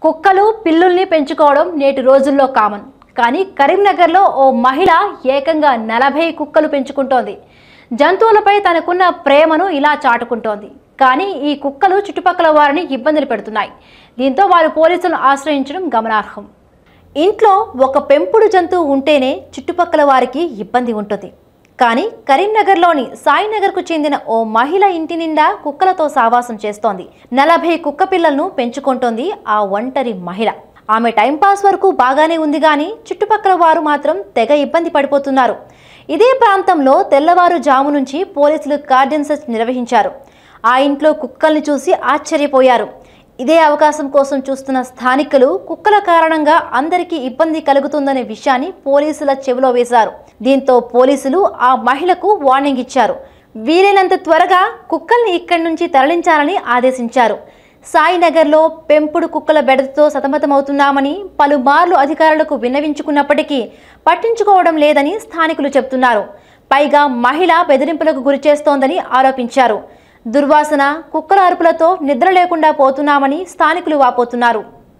కుక్కలు పిల్లుల్ని పెంచుకోవడం నేటి రోజుల్లో కామన్ కానీ కరీంనగర్లో ఓ మహిళ ఏకంగా నలభై కుక్కలు పెంచుకుంటోంది జంతువులపై తనకున్న ప్రేమను ఇలా చాటుకుంటోంది కానీ ఈ కుక్కలు చుట్టుపక్కల వారిని ఇబ్బందులు పెడుతున్నాయి దీంతో వారు పోలీసులను ఆశ్రయించడం గమనార్హం ఇంట్లో ఒక పెంపుడు జంతువు ఉంటేనే చుట్టుపక్కల వారికి ఇబ్బంది ఉంటుంది కానీ కరీంనగర్లోని సాయినగర్కు చెందిన ఓ మహిళ ఇంటి నిండా కుక్కలతో సావాసం చేస్తోంది నలభై కుక్క పిల్లలను పెంచుకుంటోంది ఆ ఒంటరి మహిళ ఆమె టైంపాస్ వరకు బాగానే ఉంది కానీ చుట్టుపక్కల వారు మాత్రం తెగ ఇబ్బంది పడిపోతున్నారు ఇదే ప్రాంతంలో తెల్లవారుజాము నుంచి పోలీసులు కార్డన్ సెర్చ్ నిర్వహించారు ఆ ఇంట్లో కుక్కల్ని చూసి ఆశ్చర్యపోయారు ఇదే అవకాశం కోసం చూస్తున్న స్థానికులు కుక్కల కారణంగా అందరికీ ఇబ్బంది కలుగుతుందనే విషయాన్ని పోలీసుల చెవిలో వేశారు దీంతో పోలీసులు ఆ మహిళకు వార్నింగ్ ఇచ్చారు వీలైనంత త్వరగా కుక్కల్ని ఇక్కడి నుంచి తరలించాలని ఆదేశించారు సాయినగర్లో పెంపుడు కుక్కల బెడదతో సతమతమవుతున్నామని పలుమార్లు అధికారులకు విన్నవించుకున్నప్పటికీ పట్టించుకోవడం లేదని స్థానికులు చెబుతున్నారు పైగా మహిళ బెదిరింపులకు గురిచేస్తోందని ఆరోపించారు దుర్వాసన కుక్కల అరుపులతో నిద్ర లేకుండా పోతున్నామని స్థానికులు వాపోతున్నారు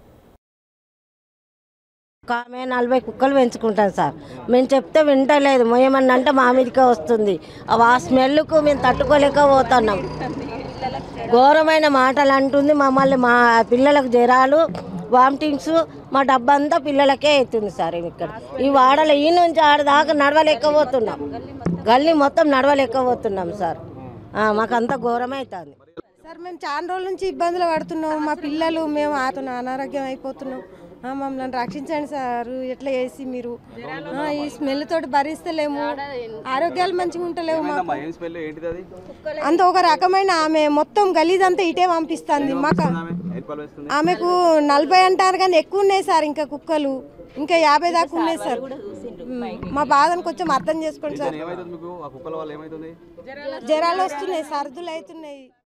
ఒక ఆమె నలభై కుక్కలు పెంచుకుంటాం సార్ మేము చెప్తే వింటలేదు ఏమన్నా అంటే మా మీదకే వస్తుంది అవి ఆ స్మెల్కు మేము తట్టుకోలేక పోతున్నాం ఘోరమైన మాటలు అంటుంది మమ్మల్ని మా పిల్లలకు జ్వరాలు వామిటింగ్స్ మా డబ్బంతా పిల్లలకే అవుతుంది సార్ ఇక్కడ ఈ వాడలో ఈ నుంచి ఆడ దాకా నడవలేకపోతున్నాం గల్లీ మొత్తం నడవలేకపోతున్నాం సార్ ఆ, మాకంతా ఘోరమవుతుంది సార్ మేము చాలా రోజుల నుంచి ఇబ్బందులు పడుతున్నాం మా పిల్లలు మేము ఆతను అనారోగ్యం అయిపోతున్నాం ఆ, మమ్మల్ని రక్షించండి సార్ ఎట్లా చేసి మీరు ఆ, ఈ స్మెల్ తోటి భరిస్తలేము ఆరోగ్యాలు మంచిగా ఉంటలేవు మాకు ఏందమ్మా ఏం స్మెల్ ఏంటిది అది అంత ఒక రకమైన ఆమె మొత్తం గలీజ్ అంతా ఇటే పంపిస్తుంది మాకు ఆమె ఎయిర్ పాలు వేస్తుంది ఆమెకు నలభై అంటారు కానీ ఎక్కువ ఉన్నాయి సార్ ఇంకా కుక్కలు ఇంకా యాభై దాకా ఉన్నాయి సార్ మా బాధను కొంచెం అర్థం చేసుకోండి సార్ ఏమైతుంది మీకు ఆ కుక్కల వల్ల ఏమైతుంది జ్వరాలు వస్తున్నాయి సర్దులు అవుతున్నాయి